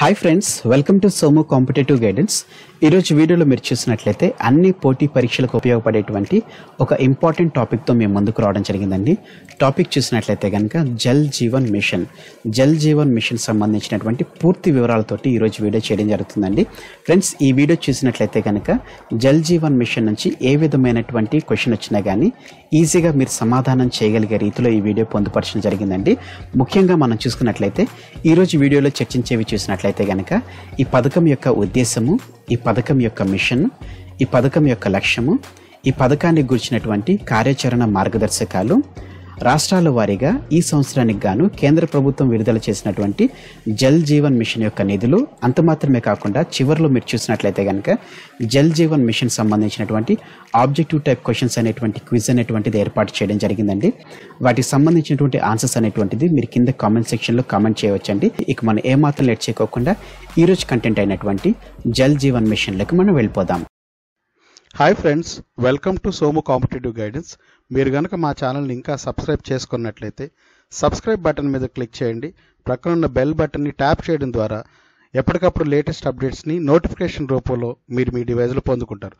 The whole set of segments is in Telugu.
hi friends welcome to Somu competitive guidance ఈరోజు వీడియోలో మీరు చూసినట్లయితే అన్ని పోటీ పరీక్షలకు ఉపయోగపడేటువంటి ఒక ఇంపార్టెంట్ టాపిక్తో మేము ముందుకు రావడం జరిగిందండి టాపిక్ చూసినట్లయితే కనుక జల్ జీవన్ మిషన్ జల్ జీవన్ మిషన్ సంబంధించినటువంటి పూర్తి వివరాలతోటి ఈరోజు వీడియో చేయడం జరుగుతుందండి ఫ్రెండ్స్ ఈ వీడియో చూసినట్లయితే కనుక జల్ జీవన్ మిషన్ నుంచి ఏ విధమైనటువంటి క్వశ్చన్ వచ్చినా కానీ ఈజీగా మీరు సమాధానం చేయగలిగే రీతిలో ఈ వీడియో పొందుపరచడం జరిగిందండి ముఖ్యంగా మనం చూసుకున్నట్లయితే ఈరోజు వీడియోలో చర్చించేవి చూసినట్లయితే కనుక ఈ పథకం యొక్క ఉద్దేశము ఈ పథకం యొక్క మిషన్ ఈ పథకం యొక్క లక్ష్యము ఈ పథకాన్ని గురించినటువంటి కార్యాచరణ మార్గదర్శకాలు రాష్ట్రాల వారీగా ఈ సంవత్సరానికి గాను కేంద్ర ప్రభుత్వం విడుదల చేసినటువంటి జల్ జీవన్ మిషన్ యొక్క నిధులు అంత మాత్రమే కాకుండా చివరిలో మీరు చూసినట్లయితే కనుక జల్ జీవన్ మిషన్ సంబంధించినటువంటి ఆబ్జెక్టివ్ టైప్ క్వశ్చన్స్ అనేటువంటి క్విజ్ అనేటువంటిది ఏర్పాటు చేయడం జరిగిందండి వాటికి సంబంధించినటువంటి ఆన్సర్స్ అనేటువంటిది మీరు కింద కామెంట్ సెక్షన్లో కామెంట్ చేయవచ్చండి ఇక మనం ఏమాత్రం లేట్ చేయకోకుండా ఈరోజు కంటెంట్ అయినటువంటి జల్ జీవన్ మిషన్లకు మనం వెళ్ళిపోదాం hi friends welcome to Somu competitive guidance మీరు కనుక మా ఛానల్ని ఇంకా సబ్స్క్రైబ్ చేసుకున్నట్లయితే సబ్స్క్రైబ్ బటన్ మీద క్లిక్ చేయండి ప్రక్కన ఉన్న బెల్ బటన్ని ట్యాప్ చేయడం ద్వారా ఎప్పటికప్పుడు లేటెస్ట్ అప్డేట్స్ని నోటిఫికేషన్ రూపంలో మీరు మీ డివైజ్లో పొందుకుంటారు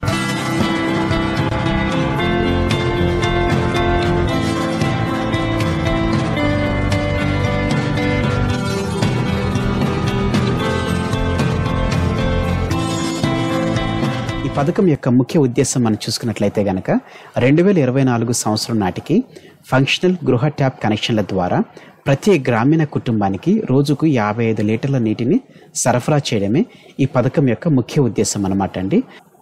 ఈ పథకం యొక్క ముఖ్య ఉద్దేశం మనం చూసుకున్నట్లయితే గనక రెండు వేల ఇరవై నాలుగు సంవత్సరం నాటికి ఫంక్షనల్ గృహ ట్యాప్ కనెక్షన్ల ద్వారా ప్రతి గ్రామీణ కుటుంబానికి రోజుకు యాభై ఐదు లీటర్ల నీటిని సరఫరా చేయడమే ఈ పథకం యొక్క ముఖ్య ఉద్దేశం అన్నమాట అండి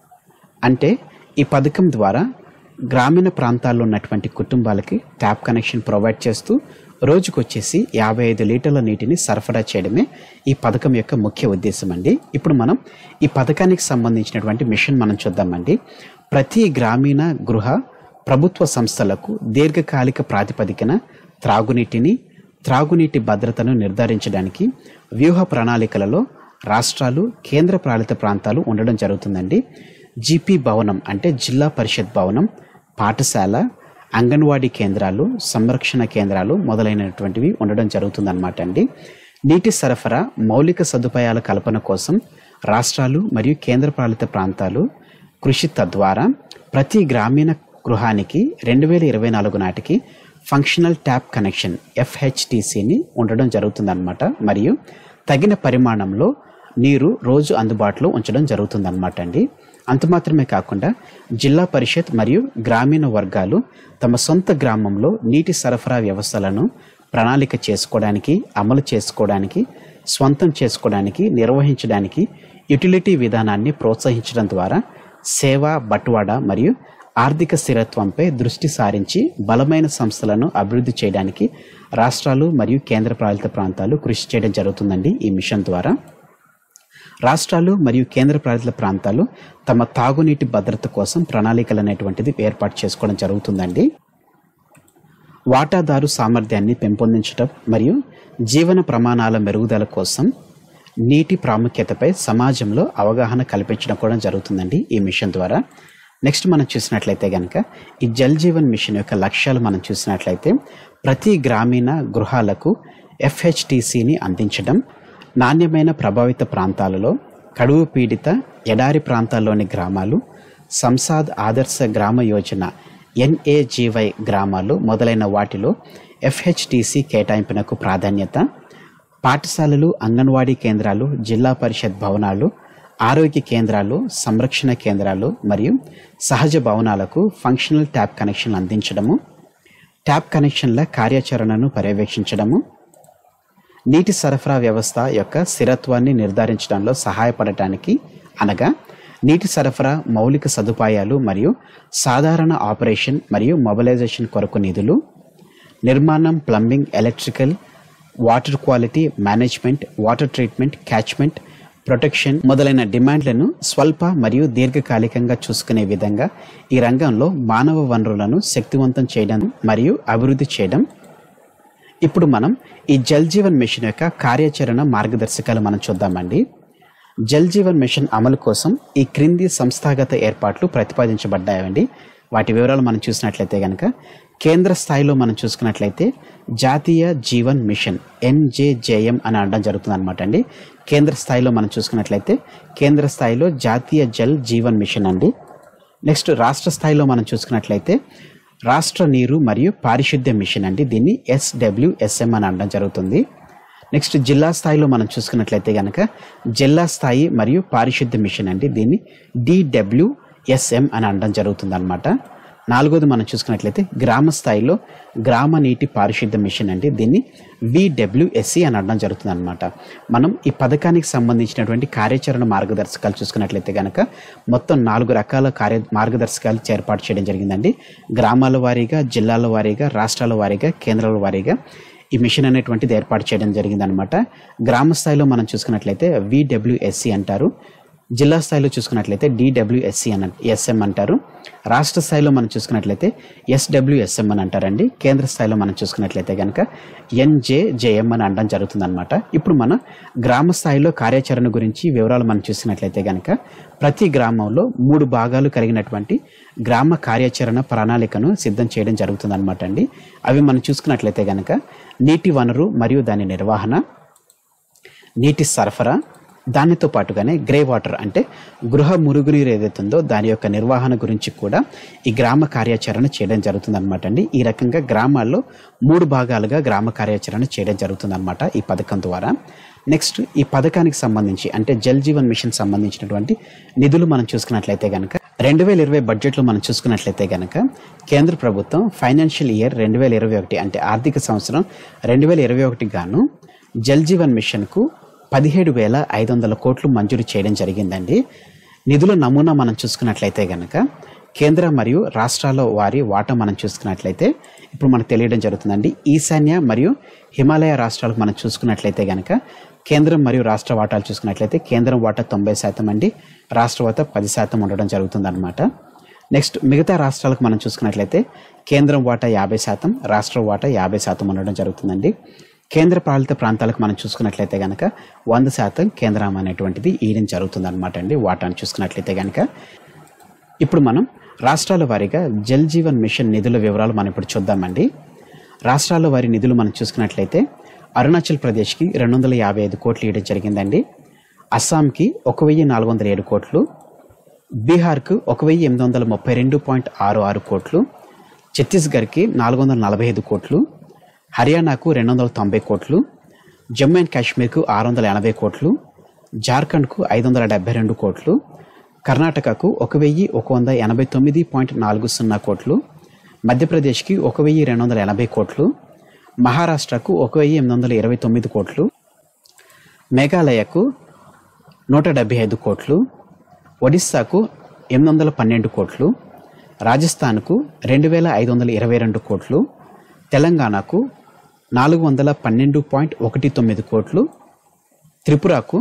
అంటే ఈ పథకం ద్వారా గ్రామీణ ప్రాంతాల్లో ఉన్నటువంటి కుటుంబాలకి ట్యాప్ కనెక్షన్ ప్రొవైడ్ చేస్తూ రోజుకు వచ్చేసి యాభై ఐదు లీటర్ల నీటిని సరఫరా చేయడమే ఈ పథకం యొక్క ముఖ్య ఉద్దేశం అండి ఇప్పుడు మనం ఈ పథకానికి సంబంధించినటువంటి మిషన్ మనం చూద్దామండి ప్రతి గ్రామీణ గృహ ప్రభుత్వ సంస్థలకు దీర్ఘకాలిక ప్రాతిపదికన త్రాగునీటిని త్రాగునీటి భద్రతను నిర్ధారించడానికి వ్యూహ ప్రణాళికలలో రాష్ట్రాలు కేంద్ర పాలిత ప్రాంతాలు ఉండడం జరుగుతుందండి జీపీ భవనం అంటే జిల్లా పరిషత్ భవనం పాఠశాల అంగన్వాడీ కేంద్రాలు సంరక్షణ కేంద్రాలు మొదలైనటువంటివి ఉండడం జరుగుతుందన్నమాట అండి నీటి సరఫరా మౌలిక సదుపాయాల కల్పన కోసం రాష్ట్రాలు మరియు కేంద్రపాలిత ప్రాంతాలు కృషి తద్వారా ప్రతి గ్రామీణ గృహానికి రెండు వేల ఇరవై నాలుగు నాటికి ఫంక్షనల్ ట్యాప్ కనెక్షన్ ఎఫ్హెచ్టిసిని ఉండడం జరుగుతుందన్నమాట మరియు తగిన పరిమాణంలో నీరు రోజు అందుబాటులో ఉంచడం జరుగుతుందన్నమాట అండి అంత మాత్రమే కాకుండా జిల్లా పరిషత్ మరియు గ్రామీణ వర్గాలు తమ సొంత గ్రామంలో నీటి సరఫరా వ్యవస్థలను ప్రణాళిక చేసుకోవడానికి అమలు చేసుకోవడానికి స్వంతం చేసుకోవడానికి నిర్వహించడానికి యుటిలిటీ విధానాన్ని ప్రోత్సహించడం ద్వారా సేవ బట్వాడ మరియు ఆర్థిక స్థిరత్వంపై దృష్టి సారించి బలమైన సంస్థలను అభివృద్ధి చేయడానికి రాష్ట్రాలు మరియు కేంద్రపాలిత ప్రాంతాలు కృషి చేయడం జరుగుతుందండి ఈ మిషన్ ద్వారా రాష్ట్రాలు మరియు కేంద్ర పాలిత ప్రాంతాలు తమ తాగునీటి భద్రత కోసం ప్రణాళికలు అనేటువంటిది ఏర్పాటు చేసుకోవడం జరుగుతుందండి వాటాదారు సామర్థ్యాన్ని పెంపొందించడం మరియు జీవన ప్రమాణాల మెరుగుదల కోసం నీటి ప్రాముఖ్యతపై సమాజంలో అవగాహన కల్పించడం కూడా జరుగుతుందండి ఈ మిషన్ ద్వారా నెక్స్ట్ మనం చూసినట్లయితే కనుక ఈ జల్ జీవన్ మిషన్ యొక్క లక్ష్యాలు మనం చూసినట్లయితే ప్రతి గ్రామీణ గృహాలకు ఎఫ్హెచ్టిసిని అందించడం నాణ్యమైన ప్రభావిత ప్రాంతాలలో కడువు పీడిత ఎడారి ప్రాంతాల్లోని గ్రామాలు సంసాద్ ఆదర్శ గ్రామ యోజన ఎన్ఏజీవై గ్రామాలు మొదలైన వాటిలో ఎఫ్హెచ్టిసి కేటాయింపునకు ప్రాధాన్యత పాఠశాలలు అంగన్వాడీ కేంద్రాలు జిల్లా పరిషత్ భవనాలు ఆరోగ్య కేంద్రాలు సంరక్షణ కేంద్రాలు మరియు సహజ భవనాలకు ఫంక్షనల్ ట్యాప్ కనెక్షన్లు అందించడము ట్యాప్ కనెక్షన్ల కార్యాచరణను పర్యవేక్షించడము నీటి సరఫరా వ్యవస్థ యొక్క స్థిరత్వాన్ని నిర్ధారించడంలో సహాయపడటానికి అనగా నీటి సరఫరా మౌలిక సదుపాయాలు మరియు సాధారణ ఆపరేషన్ మరియు మొబిలైజేషన్ కొరకు నిధులు నిర్మాణం plumbing electrical water quality management water treatment catchment protection మొదలైన డిమాండ్లను స్వల్ప మరియు దీర్ఘకాలికంగా చూసుకునే విధంగా ఈ రంగంలో మానవ వనరులను శక్తివంతం చేయడం మరియు అభివృద్ధి చేయడం ఇప్పుడు మనం ఈ జల్ జీవన్ మిషన్ యొక్క కార్యాచరణ మార్గదర్శకాలు మనం చూద్దామండి జల్ జీవన్ మిషన్ అమలు కోసం ఈ క్రింది సంస్థాగత ఏర్పాట్లు ప్రతిపాదించబడ్డాయండి వాటి వివరాలు మనం చూసినట్లయితే కనుక కేంద్ర స్థాయిలో మనం చూసుకున్నట్లయితే జాతీయ జీవన్ మిషన్ ఎన్జేజేఎం అని అనడం జరుగుతుంది అనమాట అండి కేంద్ర స్థాయిలో మనం చూసుకున్నట్లయితే కేంద్ర స్థాయిలో జాతీయ జల్ జీవన్ మిషన్ అండి నెక్స్ట్ రాష్ట్ర స్థాయిలో మనం చూసుకున్నట్లయితే రాష్ట్ర నీరు మరియు పారిశుద్ధ్య మిషన్ అండి దీన్ని ఎస్డబ్ల్యూఎస్ఎం అని అనడం జరుగుతుంది నెక్స్ట్ జిల్లా స్థాయిలో మనం చూసుకున్నట్లయితే కనుక జిల్లా స్థాయి మరియు పారిశుద్ధ్య మిషన్ అండి దీన్ని డిడబ్ల్యూఎస్ఎం అని అనడం జరుగుతుంది అనమాట నాలుగోది మనం చూసుకున్నట్లయితే గ్రామ స్థాయిలో గ్రామ నీటి పారిశుద్ధ్య మిషన్ అండి దీన్ని విడబ్ల్యూఎస్సి అని అనడం జరుగుతుంది అనమాట మనం ఈ పథకానికి సంబంధించినటువంటి కార్యాచరణ మార్గదర్శకాలు చూసుకున్నట్లయితే కనుక మొత్తం నాలుగు రకాల కార్య మార్గదర్శకాలు ఏర్పాటు చేయడం జరిగిందండి గ్రామాల వారీగా జిల్లాల వారీగా రాష్ట్రాల వారీగా కేంద్రాల వారీగా ఈ మిషన్ అనేటువంటిది ఏర్పాటు చేయడం జరిగిందనమాట గ్రామ స్థాయిలో మనం చూసుకున్నట్లయితే విడబ్ల్యూఎస్సి అంటారు జిల్లా స్థాయిలో చూసుకున్నట్లయితే డిడబ్ల్యూఎస్సి అని ఎస్ఎం అంటారు రాష్ట్ర స్థాయిలో మనం చూసుకున్నట్లయితే ఎస్డబ్ల్యూఎస్ఎం అని అంటారండి కేంద్ర స్థాయిలో మనం చూసుకున్నట్లయితే కనుక ఎన్జేజేఎం అని అనడం జరుగుతుందన్నమాట ఇప్పుడు మన గ్రామ స్థాయిలో కార్యాచరణ గురించి వివరాలు మనం చూసినట్లయితే కనుక ప్రతి గ్రామంలో మూడు భాగాలు కలిగినటువంటి గ్రామ కార్యాచరణ ప్రణాళికను సిద్ధం చేయడం జరుగుతుందన్నమాట అండి అవి మనం చూసుకున్నట్లయితే కనుక నీటి వనరు మరియు దాని నిర్వహణ నీటి సరఫరా దానితో పాటుగానే గ్రే వాటర్ అంటే గృహ మురుగునీరు ఏదైతుందో దాని యొక్క నిర్వహణ గురించి కూడా ఈ గ్రామ కార్యాచరణ చేయడం జరుగుతుంది అనమాట అండి ఈ రకంగా గ్రామాల్లో మూడు భాగాలుగా గ్రామ కార్యాచరణ చేయడం జరుగుతుంది అనమాట ఈ పథకం ద్వారా నెక్స్ట్ ఈ పథకానికి సంబంధించి అంటే జల్ జీవన్ మిషన్ సంబంధించినటువంటి నిధులు మనం చూసుకున్నట్లయితే కనుక రెండు వేల ఇరవై బడ్జెట్లో మనం చూసుకున్నట్లయితే కనుక కేంద్ర ప్రభుత్వం ఫైనాన్షియల్ ఇయర్ రెండు వేల ఇరవై ఒకటి అంటే ఆర్థిక సంవత్సరం రెండు వేల ఇరవై ఒకటి గాను జల్ జీవన్ మిషన్కు పదిహేడు వేల ఐదు వందల కోట్లు మంజూరు చేయడం జరిగిందండి నిధుల నమూనా మనం చూసుకున్నట్లయితే కనుక కేంద్ర మరియు రాష్ట్రాల వారి వాటా మనం చూసుకున్నట్లయితే ఇప్పుడు మనకు తెలియడం జరుగుతుందండి ఈశాన్య మరియు హిమాలయ రాష్ట్రాలకు మనం చూసుకున్నట్లయితే కనుక కేంద్రం మరియు రాష్ట్ర వాటాలు చూసుకున్నట్లయితే కేంద్రం వాటా తొంభై శాతం అండి రాష్ట్ర వాటా పది శాతం ఉండడం జరుగుతుందన్నమాట నెక్స్ట్ మిగతా రాష్ట్రాలకు మనం చూసుకున్నట్లయితే కేంద్రం వాటా యాభై శాతం రాష్ట్ర వాటా యాభై శాతం ఉండడం జరుగుతుందండి కేంద్ర పాలిత ప్రాంతాలకు మనం చూసుకున్నట్లయితే కనుక వంద శాతం కేంద్రం అనేటువంటిది ఈయడం జరుగుతుంది అనమాట అండి వాటాను చూసుకున్నట్లయితే కనుక ఇప్పుడు మనం రాష్ట్రాల వారీగా జల్ జీవన్ మిషన్ నిధుల వివరాలు మనం ఇప్పుడు చూద్దామండి రాష్ట్రాల వారి నిధులు మనం చూసుకున్నట్లయితే అరుణాచల్ ప్రదేశ్కి రెండు వందల యాభై ఐదు కోట్లు ఇవ్వడం జరిగిందండి అస్సాంకి ఒక వెయ్యి నాలుగు వందల ఏడు కోట్లు బీహార్కు ఒక వెయ్యి ఎనిమిది వందల ముప్పై రెండు పాయింట్ ఆరు ఆరు కోట్లు ఛత్తీస్గఢ్కి నాలుగు వందల నలభై ఐదు కోట్లు హర్యానాకు రెండు వందల తొంభై కోట్లు జమ్మూ అండ్ కాశ్మీర్కు ఆరు వందల ఎనభై కోట్లు జార్ఖండ్కు ఐదు వందల డెబ్బై రెండు కోట్లు కర్ణాటకకు ఒక వెయ్యి ఒక వంద ఎనభై తొమ్మిది పాయింట్ నాలుగు సున్నా కోట్లు మధ్యప్రదేశ్కి ఒక వెయ్యి రెండు వందల ఎనభై కోట్లు మహారాష్ట్రకు ఒక వెయ్యి ఎనిమిది వందల ఇరవై తొమ్మిది కోట్లు మేఘాలయకు నూట డెబ్బై ఐదు కోట్లు ఒడిస్సాకు ఎనిమిది వందల పన్నెండు కోట్లు రాజస్థాన్కు రెండు వేల ఐదు వందల ఇరవై రెండు కోట్లు తెలంగాణకు నాలుగు వందల పన్నెండు పాయింట్ ఒకటి తొమ్మిది కోట్లు త్రిపురకు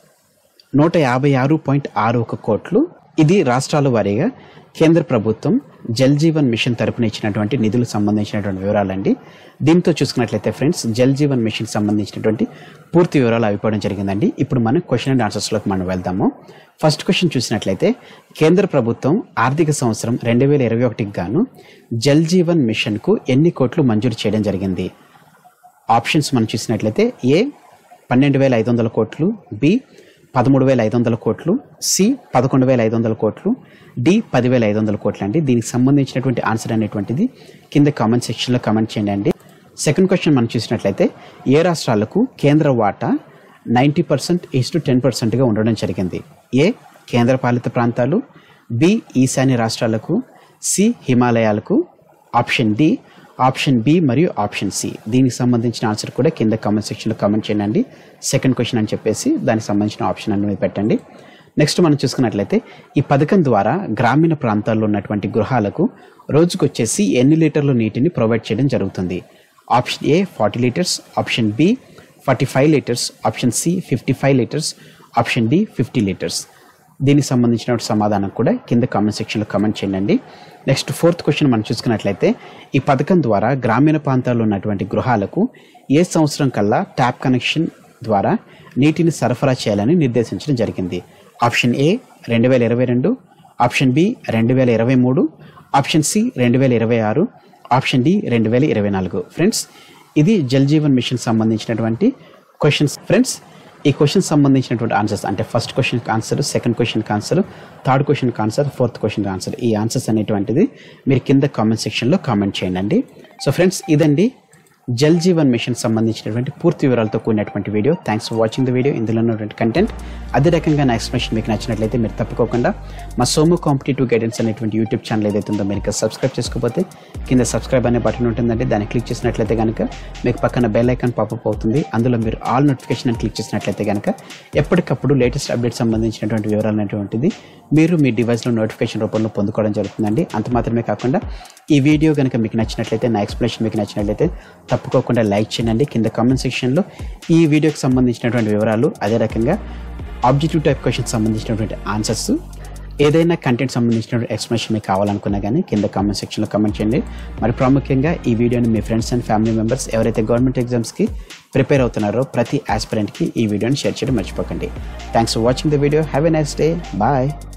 నూట యాభై ఆరు పాయింట్ ఆరు ఒక కోట్లు ఇది రాష్ట్రాల వారీగా కేంద్ర ప్రభుత్వం జల్ జీవన్ మిషన్ తరపున ఇచ్చినటువంటి నిధులకు సంబంధించినటువంటి వివరాలండి దీంతో చూసుకున్నట్లయితే ఫ్రెండ్స్ జల్ జీవన్ మిషన్ సంబంధించినటువంటి పూర్తి వివరాలు అయిపోవడం జరిగిందండి ఇప్పుడు మనం క్వశ్చన్ అండ్ ఆన్సర్స్లోకి మనం వెళ్దాము ఫస్ట్ క్వశ్చన్ చూసినట్లయితే కేంద్ర ప్రభుత్వం ఆర్థిక సంవత్సరం రెండు వేల ఇరవై ఒకటికి గాను జల్ జీవన్ మిషన్కు ఎన్ని కోట్లు మంజూరు చేయడం జరిగింది ఆప్షన్స్ మనం చూసినట్లయితే ఏ పన్నెండు వేల ఐదు వందల కోట్లు బి పదమూడు వేల ఐదు వందల కోట్లు సి పదకొండు వేల ఐదు వందల కోట్లు డి పదివేల ఐదు వందల కోట్లు అండి దీనికి సంబంధించినటువంటి ఆన్సర్ అనేటువంటిది కింద కామెంట్ సెక్షన్లో కామెంట్ చేయండి అండి సెకండ్ క్వశ్చన్ మనం చూసినట్లయితే ఏ రాష్ట్రాలకు కేంద్ర వాటా ninety percent is to ten పర్సెంట్గా ఉండడం జరిగింది ఏ కేంద్ర పాలిత ప్రాంతాలు బి ఈశాన్య రాష్ట్రాలకు సి హిమాలయాలకు ఆప్షన్ డి ఆప్షన్ బి మరియు ఆప్షన్ సి దీనికి సంబంధించిన ఆన్సర్ కూడా కింద కామెంట్ సెక్షన్లో కామెంట్ చేయండి సెకండ్ క్వశ్చన్ అని చెప్పేసి దానికి సంబంధించిన ఆప్షన్ అనేది పెట్టండి నెక్స్ట్ మనం చూసుకున్నట్లయితే ఈ పథకం ద్వారా గ్రామీణ ప్రాంతాల్లో ఉన్నటువంటి గృహాలకు రోజుకు వచ్చేసి ఎన్ని లీటర్ల నీటిని ప్రొవైడ్ చేయడం జరుగుతుంది option A forty litres option B forty five litres option C fifty five litres option D fifty litres దీనికి సంబంధించిన సమాధానం కూడా కింద కామెంట్ సెక్షన్లో కామెంట్ చేయండి నెక్స్ట్ ఫోర్త్ క్వశ్చన్ మనం చూసుకున్నట్లయితే ఈ పథకం ద్వారా గ్రామీణ ప్రాంతాల్లో ఉన్నటువంటి గృహాలకు ఏ సంవత్సరం కల్లా ట్యాప్ కనెక్షన్ ద్వారా నీటిని సరఫరా చేయాలని నిర్దేశించడం జరిగింది ఆప్షన్ ఏ రెండు వేల ఇరవై రెండు ఆప్షన్ బి రెండు వేల ఇరవై మూడు ఆప్షన్ సి రెండు వేల ఇరవై ఆరు ఆప్షన్ డి రెండు వేల ఇరవై నాలుగు ఫ్రెండ్స్ ఇది జల్ జీవన్ మిషన్ సంబంధించినటువంటి క్వశ్చన్స్ ఫ్రెండ్స్ ఈ క్వశ్చన్ సంబంధించినటువంటి ఆన్సర్స్ అంటే first question answer second question answer third question answer fourth question answer ఈ ఆన్సర్స్ అనేటువంటిది మీరు కింద కామెంట్ సెక్షన్లో కామెంట్ చేయండి సో ఫ్రెండ్స్ ఇదండి జల్ జీవన్ మిషన్ సంబంధించినటువంటి పూర్తి వివరాలతో కూడినటువంటి video thanks for watching the video ఇందులో ఉన్నటువంటి కంటెంట్ అదే రకంగా నా ఎక్స్ప్లెనేషన్ మీకు నచ్చినట్లయితే మీరు తప్పకోకుండా మా సోము కాంపిటేటివ్ గైడెన్స్ అనేటువంటి యూట్యూబ్ ఛానల్ ఏదైతే ఉందో మీరు ఇంకా సబ్స్క్రైబ్ చేసుకోకపోతే కింద సబ్స్క్రైబ్ అనే బటన్ ఉంటుందండి దాన్ని క్లిక్ చేసినట్లయితే కనుక మీకు పక్కన బెల్ ఐకాన్ పాపప్ అవుతుంది అందులో మీరు ఆల్ నోటిఫికేషన్ అని క్లిక్ చేసినట్లయితే కనుక ఎప్పటికప్పుడు లేటెస్ట్ అప్డేట్ సంబంధించినటువంటి వివరాలు అనేటువంటిది మీరు మీ డివైస్లో నోటిఫికేషన్ రూపంలో పొందుకోవడం జరుగుతుందండి అంత మాత్రమే కాకుండా ఈ వీడియో కనుక మీకు నచ్చినట్లయితే నా ఎక్స్ప్లెనేషన్ మీకు నచ్చినట్లయితే తప్పకోకుండా లైక్ చేయండి కింద కామెంట్ సెక్షన్లో ఈ వీడియోకి సంబంధించినటువంటి వివరాలు అదే రకంగా ఆబ్జెక్టివ్ టైప్ క్వశ్చన్ సంబంధించినటువంటి ఆన్సర్స్ ఏదైనా కంటెంట్ సంబంధించినటువంటి ఎక్స్ప్లెనేషన్ మీకు కావాలనుకున్నా కానీ కింద కామెంట్ సెక్షన్లో కామెంట్ చేయండి మరి ప్రాముఖ్యంగా ఈ వీడియోని మీ ఫ్రెండ్స్ అండ్ ఫ్యామిలీ మెంబర్స్ ఎవరైతే గవర్నమెంట్ ఎగ్జామ్స్కి ప్రిపేర్ అవుతున్నారో ప్రతి ఆస్పిరెంట్కి ఈ వీడియోని షేర్ చేయడం మర్చిపోకండి thanks for watching the video have a nice day bye